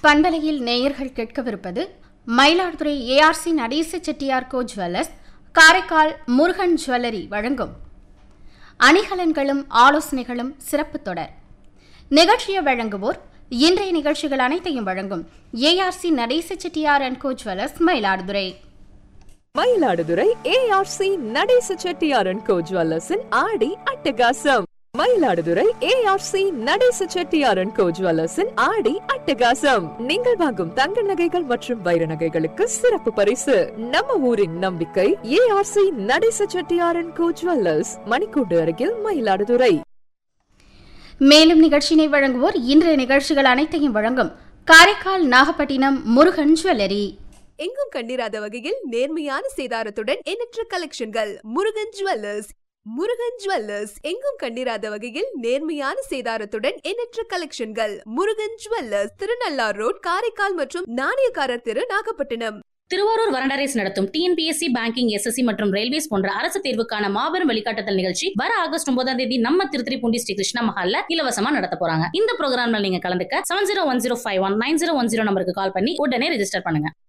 பண்பலையில் நேயர்கள் கேட்கவிருப்பது Mayiladuthurai ARC Nadesa Chettiar co jewellers Karaikal Murugan jewellery வழங்கும் அணிகலன்களும் ஆலோசனைகளும் சிறப்பு தொடர் நிகழ்ச்சியை வழங்குவோர் இன்றைய நிகழ்ச்சிகள் அனைத்தையும் வழங்கும் ARC Nadesa Chettiar and co jewellers Mayiladuthurai Mayiladuthurai ARC Nadesa செட்டியாரன் கோ ஜுவல்லர்ஸின் ஆடி அட்டகாசம் மயிலாடுதுறை ஏஆர்சி நடேச செட்டியாரன் கோ ஜுவல்லர்ஸின் ஆடி அட்டகாசம் நீங்கள் வாங்கும் தங்க நகைகள் மற்றும் வைர நகைகளுக்கு சிறப்பு பரிசு நம்ம ஊரின் நம்பிக்கை ஏஆர்சி நடேச செட்டியாரன் கோ ஜுவல்லர்ஸ் மணிக்கூண்டு அருகில் மயிலாடுதுறை மேலும் நிகழ்ச்சியினை வழங்குவோர் இன்றைய நிகழ்ச்சிகள் அனைத்தையும் வழங்கும் காரைக்கால் நாகப்பட்டினம் முருகன் ஜுவல்லரி எங்கும் கண்டிராத வகையில் நேர்மையான சேதாரத்துடன் எண்ணற்ற கலெக்ஷன்கள் முருகன் ஜுவல்லர்ஸ் முருகன் ஜுவல்லர்ஸ் எங்கும் கண்டிராத வகையில் நேர்மையான சேதாரத்துடன் எண்ணற்ற கலெக்ஷன்கள் முருகன் ஜுவல்லர்ஸ் திருநள்ளார் ரோட் காரைக்கால் மற்றும் நாணயக்காரர் தெரு நாகப்பட்டினம் திருவாரூர் வரண்டரேஸ் நடத்தும் டிஎன்பிஎஸ்சி பேங்கிங் எஸ்எஸ்சி மற்றும் ரயில்வேஸ் போன்ற அரசு தேர்வுக்கான மாபெரும் வழிகாட்டுதல் நிகழ்ச்சி வர ஆகஸ்ட் ஒன்பதாம் தேதி நம்ம திருத்திரிப்பூண்டி ஸ்ரீ கிருஷ்ணா மஹால்ல இலவசமா நடத்த போறாங்க இந்த ப்ரோக்ராம்ல நீங்க கலந்துக்க seven zero one zero five one nine zero one zero நம்பருக்கு கால் பண்ணி உடனே ரெஜிஸ்டர் பண்ணுங்க